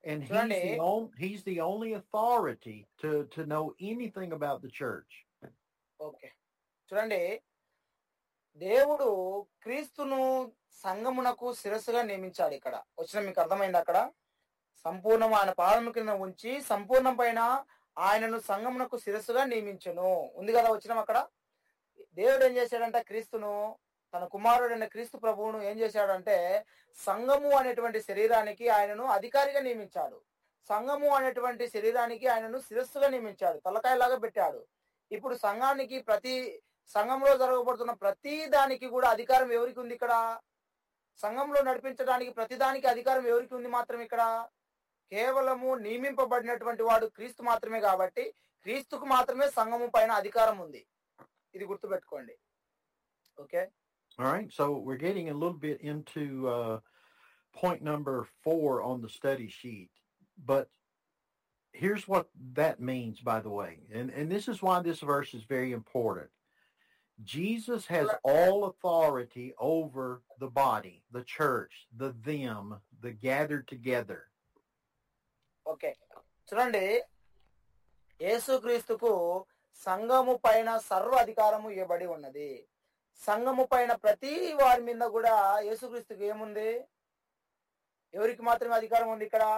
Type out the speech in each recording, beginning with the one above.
And he's చూడండి. the, on, he's the only authority to, to know anything about the church. Okay చూడండి దేవుడు క్రీస్తును సంగమునకు శిరస్సుగా నియమించాడు ఇక్కడ వచ్చిన మీకు అర్థమైంది అక్కడ సంపూర్ణం ఆయన పాదము కింద ఉంచి సంపూర్ణం పైన ఆయనను సంగమునకు శిరస్సుగా నియమించును ఉంది కదా వచ్చినాం అక్కడ దేవుడు ఏం చేశాడంటే క్రీస్తును తన కుమారుడైన క్రీస్తు ప్రభువును ఏం చేశాడంటే సంఘము అనేటువంటి శరీరానికి ఆయనను అధికారిగా నియమించాడు సంఘము అనేటువంటి శరీరానికి ఆయనను శిరస్సుగా నియమించాడు తలకాయలాగా పెట్టాడు ఇప్పుడు సంఘానికి ప్రతి సంఘంలో జరగబడుతున్న ప్రతి దానికి కూడా అధికారం ఎవరికి ఉంది ఇక్కడ సంఘంలో నడిపించడానికి ప్రతి దానికి అధికారం ఎవరికి ఉంది మాత్రం ఇక్కడ కేవలము నియమింపబడినటువంటి వాడు క్రీస్తు మాత్రమే కాబట్టి క్రీస్తుకు మాత్రమే సంఘము పైన అధికారం ఉంది ఇది గుర్తుపెట్టుకోండి okay All right. So we're getting a little bit into uh, point number four on the study sheet. But here's what that means, by the way. And, and this is why this verse is very important. Jesus has all authority over the body, the church, the them, the gathered together. Okay చూడండి యేసుక్రీస్తుకు సంఘము పైన సర్వ అధికారము ఇవ్వబడి ఉన్నది సంఘము పైన ప్రతి వారి మీద కూడా యేసుక్రీస్తుకు ఏముంది ఎవరికి మాత్రమే అధికారం ఉంది ఇక్కడ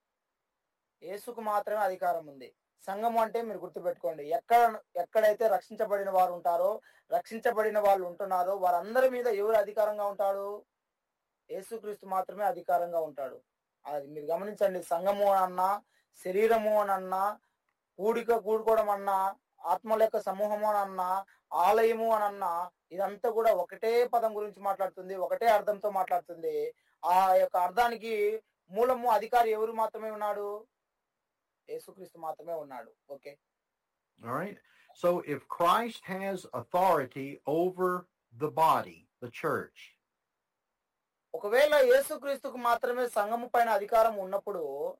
యేసుకు మాత్రమే అధికారం ఉంది సంఘము అంటే మీరు గుర్తుపెట్టుకోండి ఎక్కడ ఎక్కడైతే రక్షించబడిన వారు ఉంటారో రక్షించబడిన వాళ్ళు ఉంటున్నారో వారందరి మీద ఎవరు అధికారంగా ఉంటాడు యేసుక్రీస్తు మాత్రమే అధికారంగా ఉంటాడు అది మీరు గమనించండి సంఘము అన్నా శరీరము అని అన్నా కూడిక కూడుకోవడం అన్నా ఆత్మల యొక్క సమూహము అని అన్నా ఆలయము అని అన్నా ఇదంతా కూడా ఒకటే పదం గురించి మాట్లాడుతుంది ఒకటే అర్థంతో మాట్లాడుతుంది ఆ యొక్క అర్థానికి మూలము అధికారి ఎవరు మాత్రమే ఉన్నాడు యేసుక్రీస్తు మాత్రమే ఉన్నాడు okay All right. So if Christ has authority over the body, the church, ఒకవేళ యేసుక్రీస్తుకు మాత్రమే సంఘము పైన అధికారం ఉన్నప్పుడు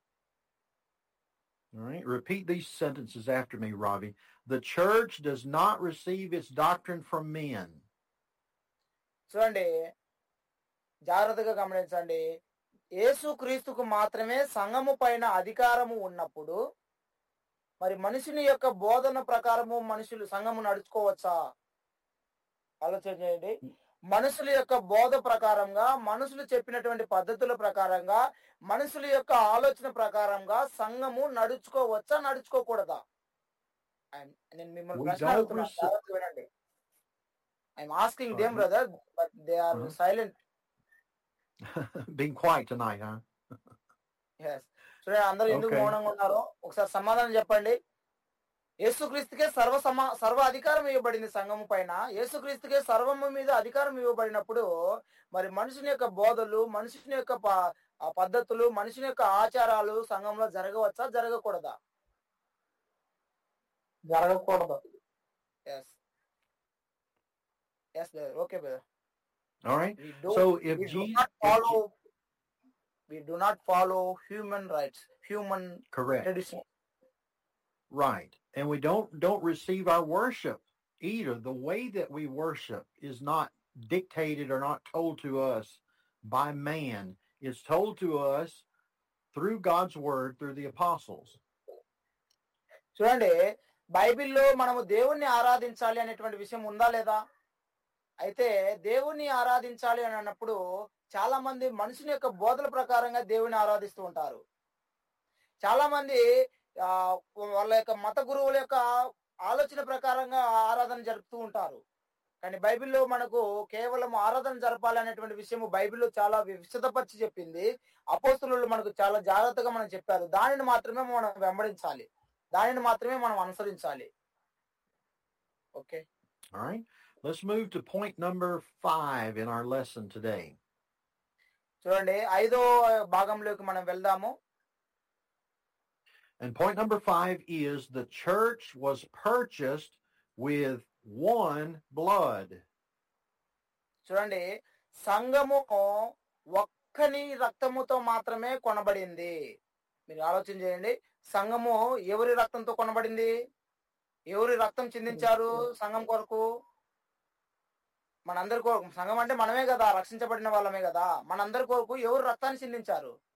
All right. Repeat these sentences after me, Ravi. The church does not receive its doctrine from men. చూడండి జాగ్రత్తగా గమనించండి యేసు క్రీస్తుకు మాత్రమే సంఘము పైన అధికారము ఉన్నప్పుడు మరి మనుషుని యొక్క బోధన ప్రకారము మనుషులు సంఘము నడుచుకోవచ్చా ఆలోచన చేయండి మనుషుల యొక్క బోధ ప్రకారంగా మనుషులు చెప్పినటువంటి పద్ధతుల ప్రకారంగా మనుషుల యొక్క ఆలోచన ప్రకారంగా సంఘము నడుచుకోవచ్చా నడుచుకోకూడదా I'm- నేను మిమ్మల్ని We ప్రశ్న don't అడుగుతున్నా. receive- జాగ్రత్తగా వినండి I'm asking them Uh-huh. Brother but they are Uh-huh. Silent Being quiet tonight, huh? Yes చూడండి అందరూ ఎందుకు Okay. మౌనంగా ఉన్నారో ఒకసారి సమాధానం చెప్పండి యేసుక్రీస్తుకే సర్వ సమా సర్వ అధికారం ఇవ్వబడింది సంఘము పైన యేసుక్రీస్తుకే సర్వము మీద అధికారం ఇవ్వబడినప్పుడు మరి మనుషుని యొక్క బోధలు మనుషుని యొక్క ప- ఆ పద్ధతులు మనుషుని యొక్క ఆచారాలు సంఘంలో జరగవచ్చా జరగకూడదా జరగకూడదు yes yes okay brother All right. we do So if we do Jesus, not follow we do not follow human rights human correct, tradition right, and we don't don't receive our worship either. The way that we worship is not dictated or not told to us by man. It's told to us through God's word through the apostles. చూడండి బైబిల్లో మనము దేవుణ్ణి ఆరాధించాలి అనేటువంటి విషయం ఉందా లేదా అయితే దేవుణ్ణి ఆరాధించాలి అని అన్నప్పుడు చాలా మంది మనుషుని యొక్క బోధల ప్రకారంగా దేవుని ఆరాధిస్తూ ఉంటారు చాలా మంది ఆ, వాళ్ళ యొక్క మత గురువుల యొక్క ఆలోచన ప్రకారంగా ఆరాధన జరుపుతూ ఉంటారు కానీ బైబిల్లో మనకు కేవలం ఆరాధన జరపాలి అనేటువంటి విషయం బైబిల్లో చాలా విశదపరిచి చెప్పింది అపోస్తులు మనకు చాలా జాగ్రత్తగా మనం చెప్పారు దానిని మాత్రమే మనం వెంబడించాలి దానిని మాత్రమే మనం అనుసరించాలి okay All right. Let's move to point number five in our lesson today. చూడండి ఐదో భాగంలోకి మనం వెళ్దాము And point number five is the church was purchased with one blood. చూడండి సంఘము ఒక్కని రక్తముతో మాత్రమే కొనబడింది మీరు ఆలోచన చేయండి సంఘము ఎవరి రక్తంతో కొనబడింది ఎవరి రక్తం చిందించారు సంఘం కొరకు మనందరి కొరకు సంఘం అంటే మనమే కదా రక్షించబడిన వాళ్ళమే కదా మనందరి కొరకు ఎవరు రక్తాన్ని చిందించారు